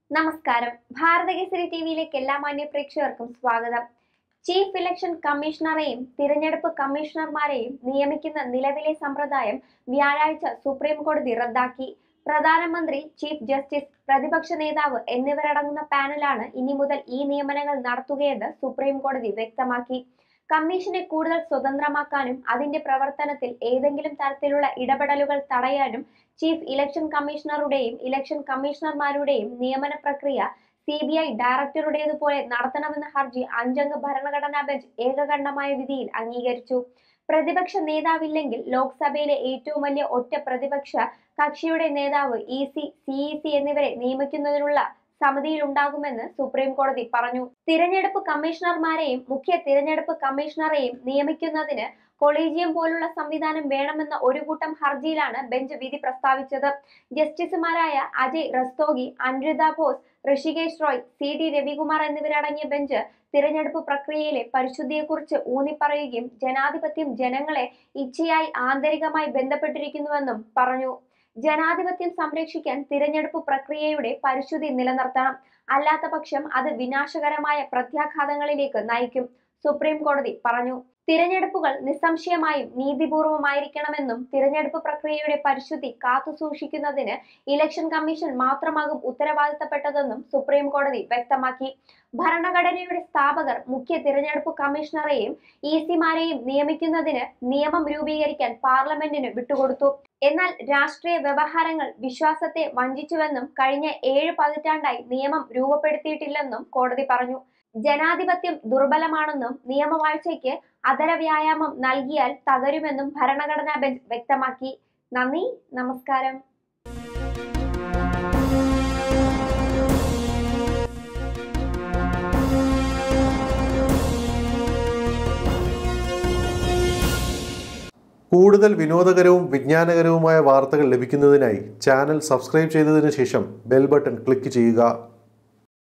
നമസ്കാരം ഭാരതകേസരി ടി വിയിലേക്ക് എല്ലാ മാന്യ പ്രേക്ഷകർക്കും സ്വാഗതം ചീഫ് ഇലക്ഷൻ കമ്മീഷണറെയും തിരഞ്ഞെടുപ്പ് കമ്മീഷണർമാരെയും നിയമിക്കുന്ന നിലവിലെ സമ്പ്രദായം വ്യാഴാഴ്ച സുപ്രീം കോടതി റദ്ദാക്കി പ്രധാനമന്ത്രി ചീഫ് ജസ്റ്റിസ് പ്രതിപക്ഷ നേതാവ് എന്നിവരടങ്ങുന്ന പാനലാണ് ഇനി മുതൽ ഈ നിയമനങ്ങൾ നടത്തുകയെന്ന് സുപ്രീം കോടതി വ്യക്തമാക്കി കമ്മീഷനെ കൂടുതൽ സ്വതന്ത്രമാക്കാനും അതിന്റെ പ്രവർത്തനത്തിൽ ഏതെങ്കിലും തരത്തിലുള്ള ഇടപെടലുകൾ തടയാനും ചീഫ് ഇലക്ഷൻ കമ്മീഷണറുടെയും ഇലക്ഷൻ കമ്മീഷണർമാരുടെയും നിയമന പ്രക്രിയ സി ബി ഐ ഡയറക്ടറുടേതുപോലെ നടത്തണമെന്ന ഹർജി അഞ്ചംഗ ഭരണഘടനാ ബെഞ്ച് ഏകകണ്ഠമായ വിധിയിൽ അംഗീകരിച്ചു പ്രതിപക്ഷ നേതാവില്ലെങ്കിൽ ലോക്സഭയിലെ ഏറ്റവും വലിയ ഒറ്റ പ്രതിപക്ഷ കക്ഷിയുടെ നേതാവ് ഇ സി സിഇ സി എന്നിവരെ നിയമിക്കുന്നതിനുള്ള സമിതിയിലുണ്ടാകുമെന്ന് സുപ്രീം കോടതി പറഞ്ഞു തിരഞ്ഞെടുപ്പ് കമ്മീഷണർമാരെയും മുഖ്യ തിരഞ്ഞെടുപ്പ് കമ്മീഷണറെയും നിയമിക്കുന്നതിന് കൊളീജിയം പോലുള്ള സംവിധാനം വേണമെന്ന ഒരു കൂട്ടം ഹർജിയിലാണ് ബെഞ്ച് വിധി പ്രസ്താവിച്ചത് ജസ്റ്റിസുമാരായ അജയ് റസ്തോഗി അനിരുദ്ധ ബോസ് ഋഷികേശ് റോയ് സി ഡി രവികുമാർ എന്നിവരടങ്ങിയ ബെഞ്ച് തിരഞ്ഞെടുപ്പ് പ്രക്രിയയിലെ പരിശുദ്ധിയെക്കുറിച്ച് ഊന്നിപ്പറയുകയും ജനാധിപത്യം ജനങ്ങളെ ഇച്ഛയായി ആന്തരികമായി ബന്ധപ്പെട്ടിരിക്കുന്നുവെന്നും പറഞ്ഞു ജനാധിപത്യം സംരക്ഷിക്കാൻ തിരഞ്ഞെടുപ്പ് പ്രക്രിയയുടെ പരിശുദ്ധി നിലനിർത്തണം അല്ലാത്ത പക്ഷം അത് വിനാശകരമായ പ്രത്യാഘാതങ്ങളിലേക്ക് നയിക്കും സുപ്രീം കോടതി പറഞ്ഞു തിരഞ്ഞെടുപ്പുകൾ നിസ്സംശയമായും നീതിപൂർവമായിരിക്കണമെന്നും തിരഞ്ഞെടുപ്പ് പ്രക്രിയയുടെ പരിശുദ്ധി കാത്തുസൂക്ഷിക്കുന്നതിന് ഇലക്ഷൻ കമ്മീഷൻ മാത്രമാകും ഉത്തരവാദിത്തപ്പെട്ടതെന്നും സുപ്രീം കോടതി വ്യക്തമാക്കി ഭരണഘടനയുടെ സ്ഥാപകർ മുഖ്യ തിരഞ്ഞെടുപ്പ് കമ്മീഷണറെയും ഇ സിമാരെയും നിയമിക്കുന്നതിന് നിയമം രൂപീകരിക്കാൻ പാർലമെന്റിന് വിട്ടുകൊടുത്തു എന്നാൽ രാഷ്ട്രീയ വ്യവഹാരങ്ങൾ വിശ്വാസത്തെ വഞ്ചിച്ചുവെന്നും കഴിഞ്ഞ ഏഴ് പതിറ്റാണ്ടായി നിയമം രൂപപ്പെടുത്തിയിട്ടില്ലെന്നും കോടതി പറഞ്ഞു ജനാധിപത്യം ദുർബലമാണെന്നും നിയമവാഴ്ചയ്ക്ക് അതര വ്യായാമം നൽകിയാൽ തകരുമെന്നും ഭരണഘടനാ ബെഞ്ച് വ്യക്തമാക്കി നന്ദി നമസ്കാരം കൂടുതൽ വിനോദകരവും വിജ്ഞാനകരവുമായ വാർത്തകൾ ലഭിക്കുന്നതിനായി ചാനൽ സബ്സ്ക്രൈബ് ചെയ്തതിനു ശേഷം ബെൽ ബട്ടൺ ക്ലിക്ക് ചെയ്യുക